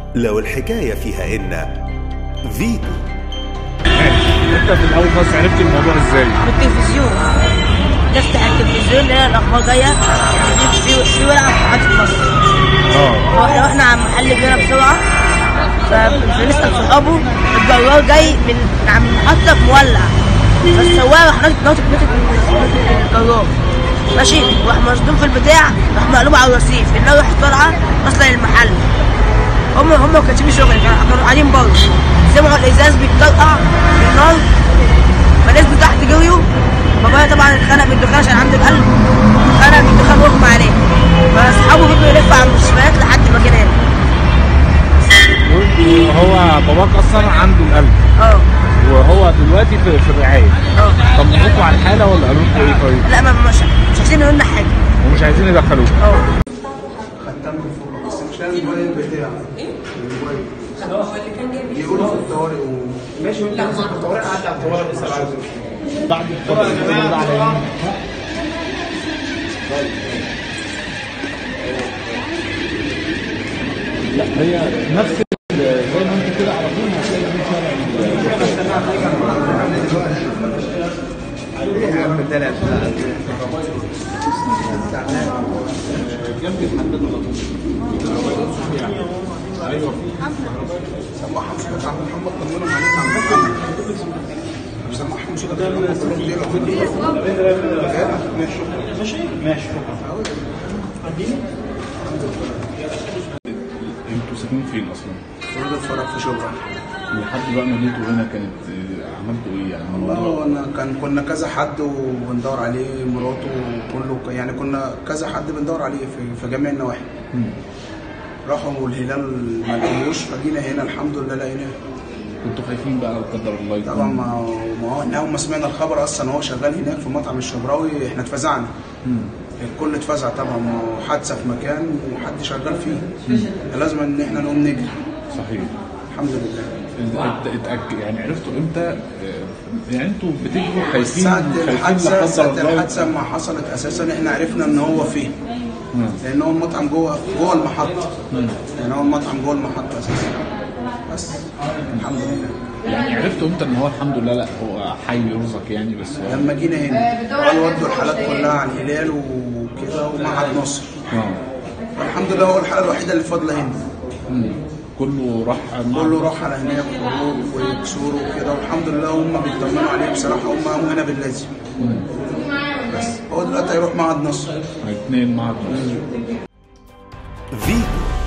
لو الحكاية فيها إن فيتو انت في الاول خالص عرفت الموضوع ازاي؟ بالتلفزيون نفتح التلفزيون نلاقي الاخبار جايه في في في ولعه في محطه مصر اه واحنا رحنا على المحل جينا بسرعه فبنسال صحابه الجرار جاي من من عند المحطه مولع فالسواق راح ناطط ناطط ناطط من الجرار ماشي راح مصدوم في البتاع راح مقلوب على الرصيف النار راحت طالعه واصله للمحل هم هم ما كانش في شغل كانوا كانوا قاعدين بره سمعوا الازاز بيتطرقع بالنار فنزلوا تحت جريوا بابايا طبعا اتخنق من الدخان عشان عنده القلب اتخنق من الدخان واغمى عليه فاصحابه فضلوا يلفوا على المستشفيات لحد ما جينا هنا وهو باباك اصلا عنده القلب اه وهو دلوقتي في, في الرعايه اه طمنوكوا على الحاله ولا قالوا لكم ايه طيب؟ لا ما مش مش عايزين يقولوا لنا حاجه ومش عايزين يدخلوك اه خدتها من فوق بس مش لاقي الموبايل بتاعي الموبايل يقولوا في الطوارئ و... ماشي وانت في الطوارئ قعدت على الطوارئ بس عايز بعد الطريق ده على يمين. لا هي نفس ال- زي ما انت كده على طول هتلاقي في شارع جنب الحداد على طول ايوه سمعهم صوتك عم محمد طمنهم عليك عم محمد سمعهم صوتك عم محمد كلهم بيقولوا ماشي ماشي انتوا ساكنين فين اصلا؟ فرد الفرح في شبرا لحد بقى ما جيتوا هنا كانت آه، عملتوا ايه يعني والله الموضوع انا كان كنا كذا حد وبندور عليه مراته وكله يعني كنا كذا حد بندور عليه في, في جميع النواحي راحوا الهلال ما لقوش فجينا هنا الحمد لله لقيناه كنتوا خايفين بقى لا قدر الله يكون طبعا ما هو ما هو احنا اول ما سمعنا الخبر اصلا هو شغال هناك في مطعم الشبراوي احنا اتفزعنا الكل اتفزع طبعا ما هو حادثه في مكان وحد شغال فيه لازم ان احنا نقوم نجري صحيح الحمد لله ات- اتأك... يعني عرفتوا امتى آه، يعني انتوا بتجروا خايفين ساعة خايفين الحادثة لا قدر ساعة الله الحادثة ما حصلت أساسا إحنا عرفنا إن هو فيه مم. لأن هو المطعم جوه جوه المحطة يعني هو المطعم جوه المحطة أساسا بس الحمد لله يعني عرفتوا امتى ان هو الحمد لله لا هو حي يرزق يعني بس هو لما جينا هنا قالوا ودوا الحالات كلها على الهلال وكده ومعهد نصر اه فالحمد لله هو الحالة الوحيدة اللي فاضلة هنا مم. كله راح مع- كله راح على هناك خروج وكسور وكده والحمد لله هم بيطمنوا عليه بصراحة هم هم هنا باللازم بس هو دلوقتي هيروح معهد نصر اتنين مع النص فيتو